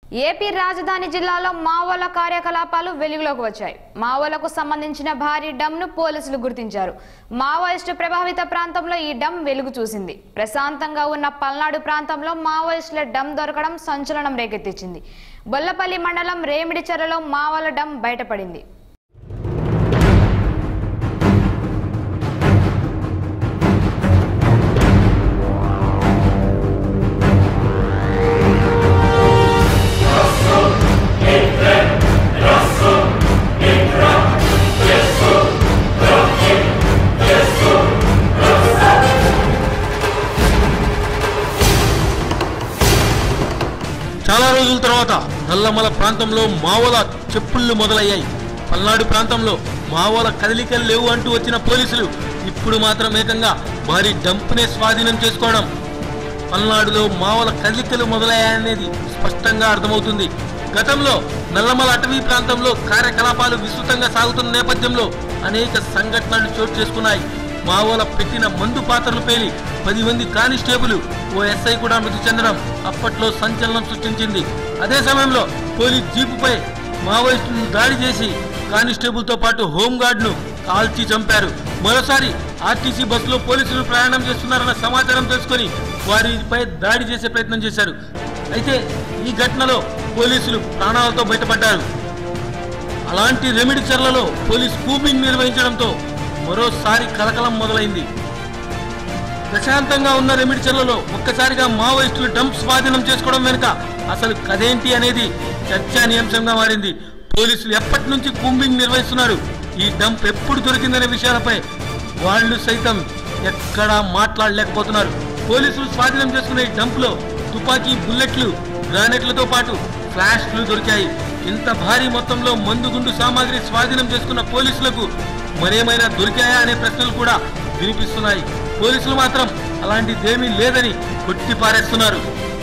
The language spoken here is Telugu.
ఏపీ రాజధాని జిల్లాలో మావోల కార్యకలాపాలు వెలుగులోకి వచ్చాయి మావోలకు సంబంధించిన భారీ డమ్ను పోలీసులు గుర్తించారు మావోయిస్టు ప్రభావిత ప్రాంతంలో ఈ డమ్ వెలుగు చూసింది ప్రశాంతంగా ఉన్న పల్నాడు ప్రాంతంలో మావోయిస్టుల డమ్ దొరకడం సంచలనం రేకెత్తించింది బొల్లపల్లి మండలం రేమిడిచెరలో మావోల డమ్ బయటపడింది చాలా రోజుల తర్వాత నల్లమల ప్రాంతంలో మావోల చెప్పుళ్ళు మొదలయ్యాయి పల్నాడు ప్రాంతంలో మావోల కదలికలు లేవు అంటూ వచ్చిన పోలీసులు ఇప్పుడు మాత్రం ఏకంగా భారీ డంప్నే స్వాధీనం చేసుకోవడం పల్నాడులో మావోల కదలికలు మొదలయ్యాయనేది స్పష్టంగా అర్థమవుతుంది గతంలో నల్లమల అటవీ ప్రాంతంలో కార్యకలాపాలు విస్తృతంగా సాగుతున్న నేపథ్యంలో అనేక సంఘటనలు చోటు చేసుకున్నాయి మావోల పెట్టిన మందు పాత్రలు పేలి పది మంది కానిస్టేబుల్ ఓ ఎస్ఐ కూడా మృతి చెందడం అప్పట్లో సంచలనం సృష్టించింది అదే సమయంలో పోలీస్ జీపుపై మావోయిస్టులను దాడి చేసి కానిస్టేబుల్తో పాటు హోంగార్డ్ను కాల్చి చంపారు మరోసారి ఆర్టీసీ బస్సులో పోలీసులు ప్రయాణం చేస్తున్నారన్న సమాచారం తెలుసుకొని వారిపై దాడి చేసే ప్రయత్నం చేశారు అయితే ఈ ఘటనలో పోలీసులు ప్రాణాలతో బయటపడ్డారు అలాంటి రెమిడి చర్లలో పోలీస్ కూబింగ్ నిర్వహించడంతో మరోసారి కలకలం మొదలైంది ప్రశాంతంగా ఉన్న రెమిడి చెర్లలో ఒక్కసారిగా మావోయిస్టులు డంప్ స్వాధీనం చేసుకోవడం వెనుక అసలు కదేంటి అనేది చర్చానీయాంశంగా మారింది పోలీసులు ఎప్పటి నుంచి కూంబింగ్ నిర్వహిస్తున్నారు ఈ డంప్ ఎప్పుడు దొరికిందనే విషయాలపై వాళ్ళు సైతం ఎక్కడా మాట్లాడలేకపోతున్నారు పోలీసులు స్వాధీనం చేసుకున్న ఈ డంప్ లో తుపాకీ బుల్లెట్లు గ్రానైట్లతో పాటు ఫ్లాష్లు దొరికాయి ఇంత భారీ మొత్తంలో మందుగుండు సామాగ్రి స్వాధీనం చేసుకున్న పోలీసులకు మరేమైనా దొరికాయా అనే ప్రశ్నలు కూడా వినిపిస్తున్నాయి పోలీసులు మాత్రం అలాంటిదేమీ లేదని కొట్టి పారేస్తున్నారు